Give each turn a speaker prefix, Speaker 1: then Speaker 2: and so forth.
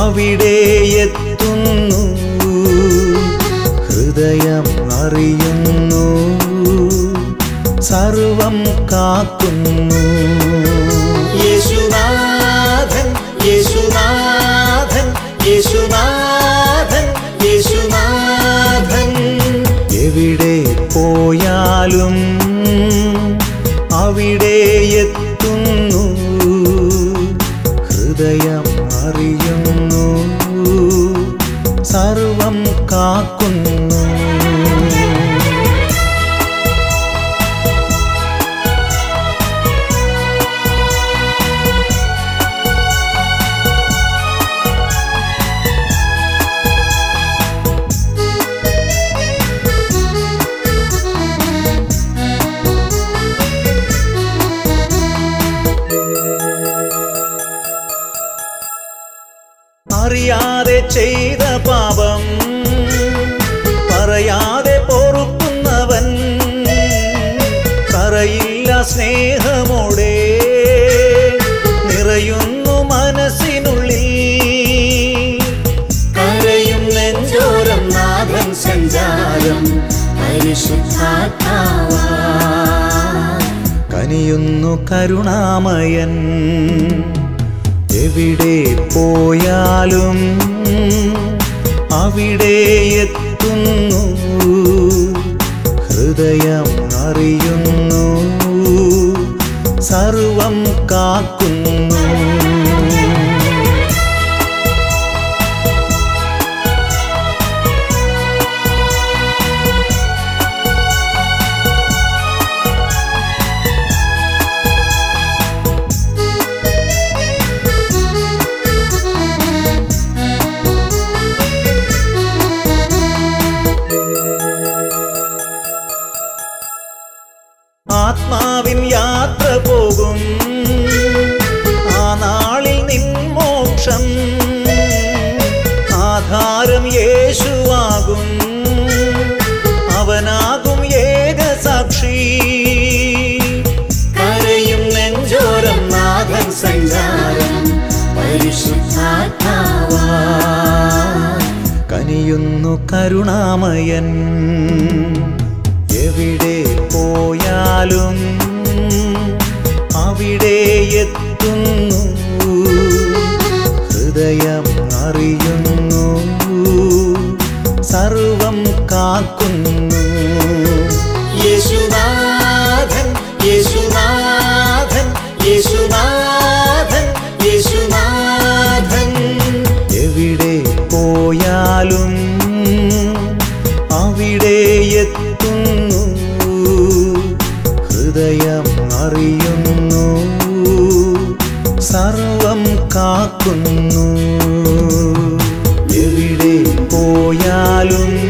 Speaker 1: അവിടെ എത്തുന്നു ഹൃദയം അറിയുന്നു സർവം കാക്കുന്നു യേശുനാഥൻ യേശുനാഥൻ യേശുനാഥൻ യേശുനാഥൻ എവിടെ പോയാലും അവിടെ എത്തുന്നു ഹൃദയം അറിയുന്നു സർവം കാക്കുന്നു അറിയാതെ ചെയ്ത പാപം പറയാതെ പൊറുക്കുന്നവൻ കറയില്ല സ്നേഹമോടെ നിറയുന്നു മനസ്സിനുള്ളിൽ കരയും നെഞ്ചോരം നാഥൻ സഞ്ചാരം
Speaker 2: പരിശുദ്ധാത്മാവാ
Speaker 1: കനിയുന്നു കരുണാമയൻ എവിടെ പോയാലും അവിടെ എത്തുന്നു ഹൃദയം അറിയുന്നു സർവം കാക്കുന്നു ആത്മാവിൻ യാത്ര പോകും ആ നാളിൽ നിൻ മോക്ഷം ആധാരം യേശുവാകും അവനാകും ഏക സാക്ഷി കരയും നെഞ്ചോരം നാഥൻ സഞ്ചാരം
Speaker 2: പരിശുദ്ധാത്മാവാ
Speaker 1: കനിയുന്നു കരുണാമയൻ എവിടെ പോയാലും അവിടെ എത്തുന്നു ഹൃദയം അറിയുന്നു സർവം കാക്കുന്നു യേശുനാഥൻ യേശുനാഥൻ യേശുനാഥൻ യേശുനാഥൻ എവിടെ പോയാലും അവിടെ എത്തുന്നു ഹൃദയം അറിയുന്നു സർവം കാക്കുന്നു എവിടെ പോയാലും